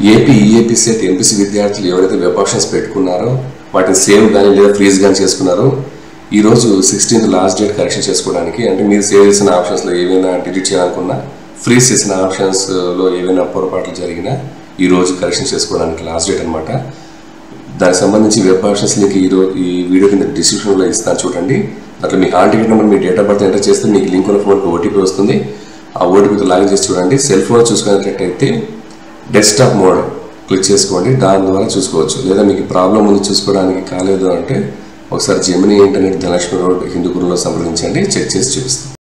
AP EAP set MPC విద్యార్థులు ఎవరైతే web options పెట్టుకున్నారో వాటిని సేవ్ కానీ లేదా ఫ్రీజ్ కానీ చేసుకున్నారో ఈ రోజు సిక్స్టీన్త్ లాస్ట్ డేట్ కరెక్షన్ చేసుకోవడానికి అంటే మీరు సేవ్ చేసిన ఆప్షన్స్లో ఏవైనా డిలీట్ చేయాలనుకున్నా ఫ్రీజ్ చేసిన ఆప్షన్స్లో ఏవైనా పొరపాట్లు జరిగినా ఈ రోజు కరెక్షన్ చేసుకోవడానికి లాస్ట్ డేట్ అనమాట దానికి సంబంధించి వెబ్ ఆప్షన్స్ లింక్ ఈ రో- ఈ వీడియో కింద డిస్క్రిప్షన్లో ఇస్తాను చూడండి దాంట్లో మీ హాల్ టికెట్ నెంబర్ మీ డేట్ ఆఫ్ బర్త్ ఎంటర్ చేస్తే మీకు లింక్ ఉన్న ఫోన్కి ఓటీపీ వస్తుంది ఆ ఓటీపీతో లాగిన్ చేసి చూడండి సెల్ ఫోన్ చూసుకునేటట్టయితే డెస్క్టాప్ మోడ్ క్లిక్ చేసుకోండి దాని ద్వారా చూసుకోవచ్చు లేదా మీకు ప్రాబ్లం ఉంది చూసుకోవడానికి కాలేదు అంటే ఒకసారి జెమినీ ఇంటర్నెట్ ధనలక్ష్మి రోడ్ హిందూపురంలో సంప్రదించండి చెక్ చేసి చూపిస్తాం